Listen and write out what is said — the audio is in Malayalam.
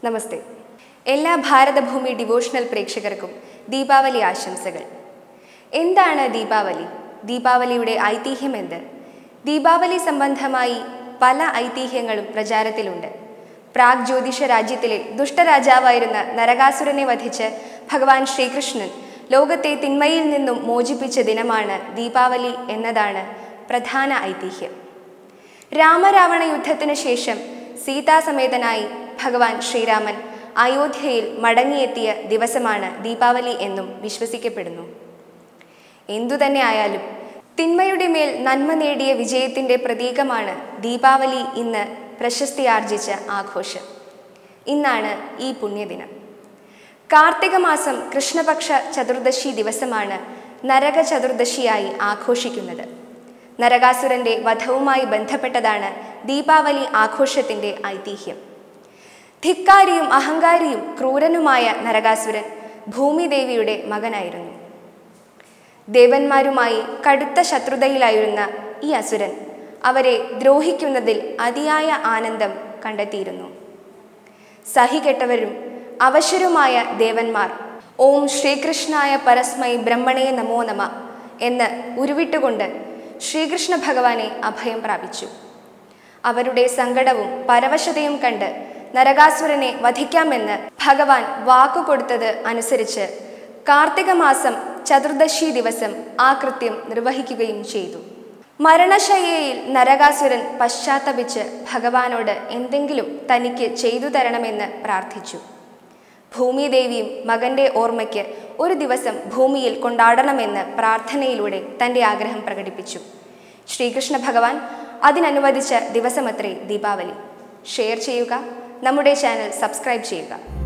നമസ്തേ എല്ലാ ഭാരതഭൂമി ഡിവോഷണൽ പ്രേക്ഷകർക്കും ദീപാവലി ആശംസകൾ എന്താണ് ദീപാവലി ദീപാവലിയുടെ ഐതിഹ്യം എന്ത് ദീപാവലി സംബന്ധമായി പല ഐതിഹ്യങ്ങളും പ്രചാരത്തിലുണ്ട് പ്രാഗ് ജ്യോതിഷ രാജ്യത്തിലെ ദുഷ്ടരാജാവായിരുന്ന നരകാസുരനെ വധിച്ച് ഭഗവാൻ ശ്രീകൃഷ്ണൻ ലോകത്തെ തിന്മയിൽ നിന്നും മോചിപ്പിച്ച ദിനമാണ് ദീപാവലി എന്നതാണ് പ്രധാന ഐതിഹ്യം രാമരാവണ യുദ്ധത്തിന് ശേഷം സീതാസമേതനായി ഭഗവാൻ ശ്രീരാമൻ അയോധ്യയിൽ മടങ്ങിയെത്തിയ ദിവസമാണ് ദീപാവലി എന്നും വിശ്വസിക്കപ്പെടുന്നു എന്തുതന്നെ ആയാലും തിന്മയുടെ മേൽ നന്മ നേടിയ വിജയത്തിന്റെ പ്രതീകമാണ് ദീപാവലി ഇന്ന് പ്രശസ്തിയാർജിച്ച ആഘോഷം ഇന്നാണ് ഈ പുണ്യദിനം കാർത്തിക മാസം കൃഷ്ണപക്ഷ ചതുർദശി ദിവസമാണ് നരക ചതുർദശിയായി ആഘോഷിക്കുന്നത് നരകാസുരന്റെ വധവുമായി ബന്ധപ്പെട്ടതാണ് ദീപാവലി ആഘോഷത്തിന്റെ ഐതിഹ്യം ധിക്കാരിയും അഹങ്കാരിയും ക്രൂരനുമായ നരകാസുരൻ ഭൂമിദേവിയുടെ മകനായിരുന്നു ദേവന്മാരുമായി കടുത്ത ശത്രുതയിലായിരുന്ന ഈ അസുരൻ അവരെ ദ്രോഹിക്കുന്നതിൽ അതിയായ ആനന്ദം കണ്ടെത്തിയിരുന്നു സഹികെട്ടവരും അവശരുമായ ദേവന്മാർ ഓം ശ്രീകൃഷ്ണായ പരസ്മൈ ബ്രഹ്മണേ നമോ നമ എന്ന് ഉരുവിട്ടുകൊണ്ട് ശ്രീകൃഷ്ണ ഭഗവാനെ അഭയം പ്രാപിച്ചു അവരുടെ സങ്കടവും പരവശതയും കണ്ട് നരകാസുരനെ വധിക്കാമെന്ന് ഭഗവാൻ വാക്കുകൊടുത്തത് അനുസരിച്ച് കാർത്തിക മാസം ചതുർദശി ദിവസം ആ കൃത്യം നിർവഹിക്കുകയും ചെയ്തു മരണശയ്യയിൽ നരകാസുരൻ പശ്ചാത്തപിച്ച് ഭഗവാനോട് എന്തെങ്കിലും തനിക്ക് ചെയ്തു തരണമെന്ന് പ്രാർത്ഥിച്ചു ഭൂമിദേവിയും മകന്റെ ഓർമ്മയ്ക്ക് ഒരു ദിവസം ഭൂമിയിൽ കൊണ്ടാടണമെന്ന് പ്രാർത്ഥനയിലൂടെ തന്റെ ആഗ്രഹം പ്രകടിപ്പിച്ചു ശ്രീകൃഷ്ണ ഭഗവാൻ അതിനനുവദിച്ച ദിവസമത്രേ ദീപാവലി ഷെയർ ചെയ്യുക നമ്മുടെ ചാനൽ സബ്സ്ക്രൈബ് ചെയ്യുക